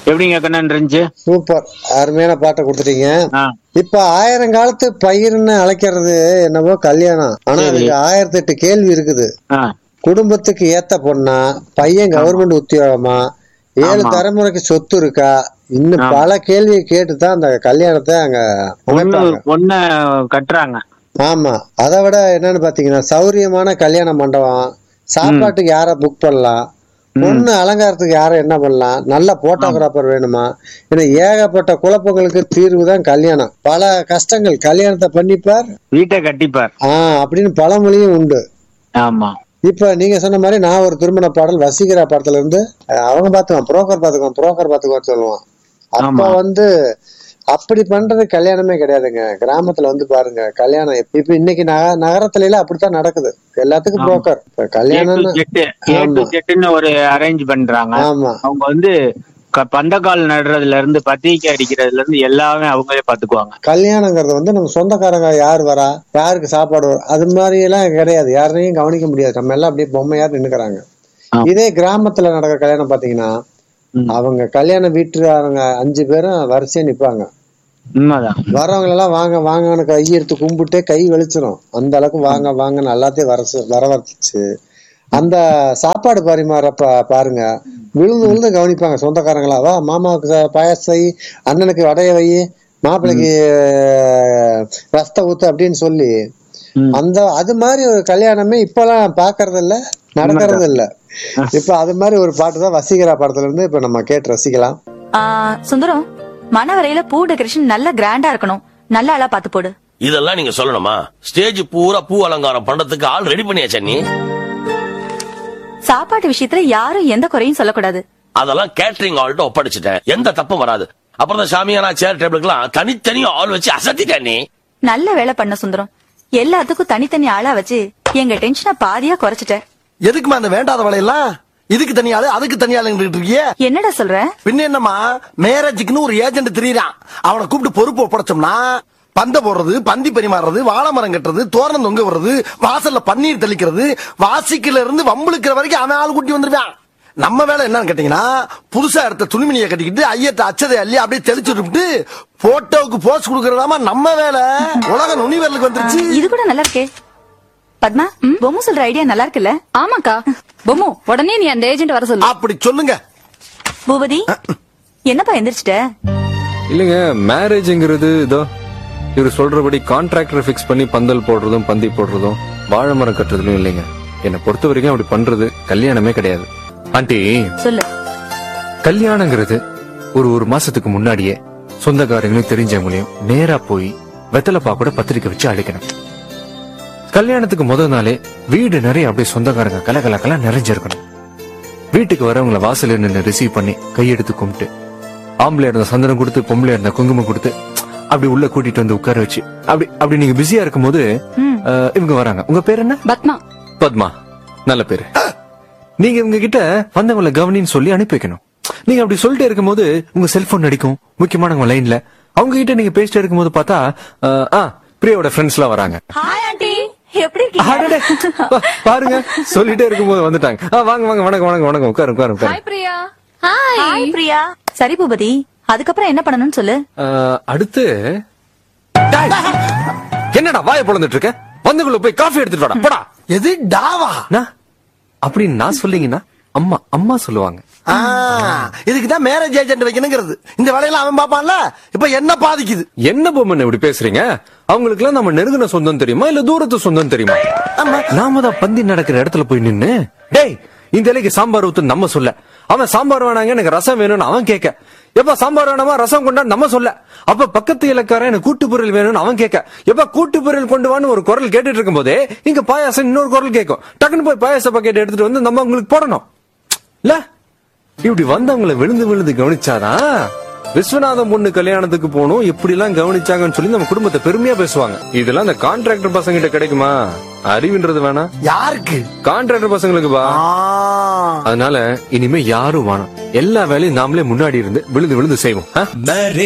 எப்படிங்க கண்ணன் இருந்துச்சு சூப்பர் அருமையான பாட்டை கொடுத்துட்டீங்க ஆ இப்ப ஆயிரம் காலத்து பயிர்னு அழைக்கிறது என்னவோ கல்யாணம் ஆனா சரி. அதுக்கு ஆயிரத்தி எட்டு கேள்வி இருக்குது ஆ குடும்பத்துக்கு ஏத்த பொண்ணா பையன் கவர்மெண்ட் உத்தியோகமா ஏழு ஆமா. தலைமுறைக்கு சொத்து இருக்கா இன்னும் ஆமா. பல கேள்வியை கேட்டுதான் அந்த கல்யாணத்தை அங்க பொண்ணு அமைப்பாங்க பொண்ண கட்டுறாங்க ஆமா அதை விட என்னன்னு பாத்தீங்கன்னா சௌரியமான கல்யாண மண்டபம் சாப்பாட்டுக்கு யார புக் பண்ணலாம் பொண்ணு அலங்காரத்துக்கு யார என்ன பண்ணலாம் நல்ல போட்டோகிராஃபர் வேணுமா ஏன்னா ஏகப்பட்ட குழப்பங்களுக்கு தீர்வு தான் கல்யாணம் பல கஷ்டங்கள் கல்யாணத்தை பண்ணிப்பார் வீட்டை கட்டிப்பார் ஆஹ் அப்படின்னு பழமொழியும் உண்டு ஆமா இப்ப நீங்க சொன்ன மாதிரி நான் ஒரு திருமண பாடல் வசீகரா படத்துல இருந்து அஹ், அவங்க பாத்துக்குவான் புரோக்கர் பாத்துக்குவான் புரோக்கர் பாத்துக்குவான்னு சொல்லுவான் அப்ப ஆமா. வந்து அப்படி பண்றது கல்யாணமே கிடையாதுங்க கிராமத்துல வந்து பாருங்க கல்யாணம் இப்ப இப்ப இன்னைக்கு நக நகரத்துல எல்லாம் அப்படித்தான் நடக்குது எல்லாத்துக்கும் ஆமா. புரோக்கர் இப்ப ஏ டு கல்யாணம்னு ஜெட் ஏ டு ஆமா. ஜெட்னு ஒரு அரேஞ்ச் பண்றாங்க ஆமா அவங்க வந்து க- பந்தக்கால் நடுறதுல இருந்து பத்திரிக்கை அடிக்கிறதுல இருந்து எல்லாமே அவங்களே பாத்துக்குவாங்க கல்யாணங்கிறது வந்து நம்ம சொந்தக்காரங்க யார் வரா யாருக்கு சாப்பாடு வரும் அது மாதிரி எல்லாம் கிடையாது யாரையும் கவனிக்க முடியாது நம்ம எல்லாம் அப்படியே பொம்மையா நின்னுக்கிறாங்க ஆ. இதே கிராமத்துல நடக்கிற கல்யாணம் பாத்தீங்கன்னா ம். அவங்க கல்யாண வீட்டுக்காரங்க அஞ்சு பேரும் வரிசையா நிப்பாங்க உண்மைதான் வரவங்க எல்லாம் வாங்க வாங்கன்னு கை எடுத்து கும்பிட்டே கை வெளிச்சிரும் அந்த அளவுக்கு வாங்க வாங்கன்னு எல்லாத்தையும் வரச்சு வரவழைச்சு அந்த சாப்பாடு பரிமாறப்ப பாருங்க விழுந்து விழுந்து கவனிப்பாங்க சொந்தக்காரங்களா வா மாமாவுக்கு ச- பாயாசம் வை அண்ணனுக்கு வடைய வை மாப்பிள்ளைக்கு அஹ், ரசத்தை ஊத்து அப்படின்னு சொல்லி ம். அந்த அது மாதிரி ஒரு கல்யாணமே இப்பெல்லாம் பாக்குறது இல்ல நடக்கிறது இல்ல இப்ப அது மாதிரி ஒரு பாட்டு தான் வசீகரா படத்துல இருந்து இப்ப நம்ம கேட்டு ரசிக்கலாம் ஆ, சுந்தரம் மணவரையில பூ டெக்கரேஷன் நல்ல கிராண்டா இருக்கணும் நல்ல ஆளா பாத்து போடு இதெல்லாம் நீங்க சொல்லணுமா ஸ்டேஜ் பூரா பூ அலங்காரம் பண்றதுக்கு ஆள் ரெடி பண்ணியாச்சா நீ சாப்பாட்டு விஷயத்துல யாரும் எந்த குறையும் சொல்லக்கூடாது அதெல்லாம் கேட்டரிங் ஆள்கிட்ட ஒப்படைச்சிட்டேன் எந்த தப்பும் வராது அப்புறம் இந்த சாமியானா சேர் டேபிளுக்குலாம் தனித்தனியா ஆள் வச்சு அசத்திட்டேன் நீ நல்ல வேலை பண்ண சுந்தரம் எல்லாத்துக்கும் தனித்தனி ஆளா வச்சு எங்க டென்ஷனை பாதியா குறைச்சிட்ட எதுக்குமா அந்த வேண்டாத வேலையெல்லாம் இதுக்கு தனியாளு அதுக்கு தனியாளு இருக்கியே என்னடா சொல்ற பின்ன என்னம்மா மேரேஜுக்குன்னு ஒரு ஏஜென்ட் திரியறான் அவனை கூப்பிட்டு பொறுப்பு ஒப்படைச்சோம்னா பந்த போடுறது பந்தி பரிமாறுறது வாழை மரம் கட்டுறது தோரணம் தொங்க விடுறது வாசல்ல பன்னீர் தெளிக்கிறது வாசிக்கல இருந்து வம்புழுக்கிற வரைக்கும் அவன் ஆள் கூட்டி வந்துருவான் நம்ம வேலை என்னன்னு கேட்டீங்கன்னா புதுசா எடுத்த துணிமணியை கட்டிக்கிட்டு ஐயத்தை அச்சதை அள்ளி அப்படியே தெளிச்சு விட்டு போட்டோவுக்கு போஸ் கொடுக்கறதாமா நம்ம வேலை உலக நுனிவரலுக்கு வந்துருச்சு இது கூட நல்லா இருக்கே பத்மா பொம்மு சொல்ற ஐடியா நல்லா இருக்குல்ல ஆமாக்கா பொம்மு உடனே நீ அந்த ஏஜென்ட் வர சொல்லு அப்படி சொல்லுங்க பூபதி என்னப்பா எந்திரிச்சிட்ட இல்லைங்க மேரேஜ்ங்கிறது இதோ இவர் சொல்றபடி கான்ட்ராக்டர் ஃபிக்ஸ் பண்ணி பந்தல் போடுறதும் பந்தி போடுறதும் வாழை மரம் கட்டுறதுலும் இல்லைங்க என்னை பொறுத்த வரைக்கும் அப்படி பண்றது கல்யாணமே கிடையாது ஆண்டி சொல்லு கல்யாணங்கிறது ஒரு ஒரு மாசத்துக்கு முன்னாடியே சொந்தக்காரங்களையும் தெரிஞ்சவங்களையும் நேரா போய் வெத்தலைப்பா கூட பத்திரிக்கை வச்சு அழைக்கணும் கல்யாணத்துக்கு முதல் நாளே வீடு நிறைய அப்படியே சொந்தக்காரங்க கலகலக்கெல்லாம் நிறைஞ்சிருக்கணும் வீட்டுக்கு வரவங்கள வாசல்ல நின்று ரிசீவ் பண்ணி கையெடுத்து கும்பிட்டு ஆம்பளை இருந்த சந்தனம் கொடுத்து பொம்பளை இருந்த குங்குமம் கொடுத்து அப்படி உள்ள கூட்டிட்டு வந்து உட்கார வச்சு அப்படி அப்படி நீங்க பிஸியா இருக்கும்போது ம். அஹ், இவங்க வராங்க உங்க பேர் என்ன பத்மா பத்மா நல்ல பேரு நீங்க இவங்க கிட்ட வந்தவங்கள கவனின்னு சொல்லி அனுப்பி வைக்கணும் நீங்க அப்படி சொல்லிட்டே இருக்கும்போது உங்க செல்போன் அடிக்கும் முக்கியமானவங்க லைன்ல அவங்க கிட்ட நீங்க பேசிட்டே இருக்கும்போது பார்த்தா அஹ், ஆ பிரியாவோட ஃப்ரெண்ட்ஸ் எல்லாம் வராங்க ஹாய் ஆண்டி எப்படி அடடே, பா- பாருங்க சொல்லிட்டே இருக்கும்போது வந்துட்டாங்க ஆ, வாங்க வாங்க வணக்கம் வணக்கம் வணக்கம் உட்காரு உட்காரு உட்காரு ஹாய் பிரியா ஹாய் பிரியா சரி பூபதி அதுக்கப்புறம் என்ன பண்ணணும்னு சொல்லு அஹ், அடுத்து டேய், என்னடா வாயை பொழந்துட்டு இருக்க வந்துக்குள்ள போய் காஃபி எடுத்துட்டு வாடா போடா எது டாவா நான் அப்படின்னு நான் சொல்லிங்கன்னா அம்மா அம்மா சொல்லுவாங்க ஆ, இதுக்குதான் மேரேஜ் ஏஜென்ட் வைக்கணுங்கிறது இந்த வேலையெல்லாம் அவன் பாப்பான்ல இப்ப என்ன பாதிக்குது என்ன பொம்மன் இப்படி பேசுறீங்க அவங்களுக்கு எல்லாம் நம்ம நெருங்கின சொந்தம் தெரியுமா இல்ல தூரத்து சொந்தம் தெரியுமா ஆமா. நாம தான் பந்தி நடக்கிற இடத்துல போய் நின்னு டேய் இந்த இலைக்கு சாம்பார் ஊத்து நம்ம சொல்ல அவன் சாம்பார் வேணாங்க எனக்கு ரசம் வேணும்னு அவன் கேட்க எப்ப சாம்பார் வேணாமா ரசம் கொண்டா நம்ம சொல்ல அப்ப பக்கத்து இலக்காரன் எனக்கு கூட்டு பொருள் வேணும்னு அவன் கேட்க எப்ப கூட்டு பொருள் கொண்டு வான்னு ஒரு குரல் கேட்டுட்டு இருக்கும் போதே இங்க பாயாசம் இன்னொரு குரல் கேட்கும் டக்குன்னு போய் பாயாச பாக்கெட் எடுத்துட்டு வந்து நம்ம உங்களுக்கு போடணும் இல்ல இப்படி வந்தவங்கள விழுந்து விழுந்து கவனிச்சாதான் விஸ்வநாதம் பொண்ணு கல்யாணத்துக்கு போகணும் இப்படி எல்லாம் கவனிச்சாங்கன்னு சொல்லி நம்ம குடும்பத்தை பெருமையா பேசுவாங்க இதெல்லாம் இந்த கான்ட்ராக்டர் பசங்க கிட்ட கிடைக்குமா அறிவுன்றது வேணா யாருக்கு கான்ட்ராக்டர் பசங்களுக்கு பா ஆ. அதனால இனிமே யாரும் வேணாம் எல்லா வேலையும் நாமளே முன்னாடி இருந்து விழுந்து விழுந்து செய்வோம் ஆ?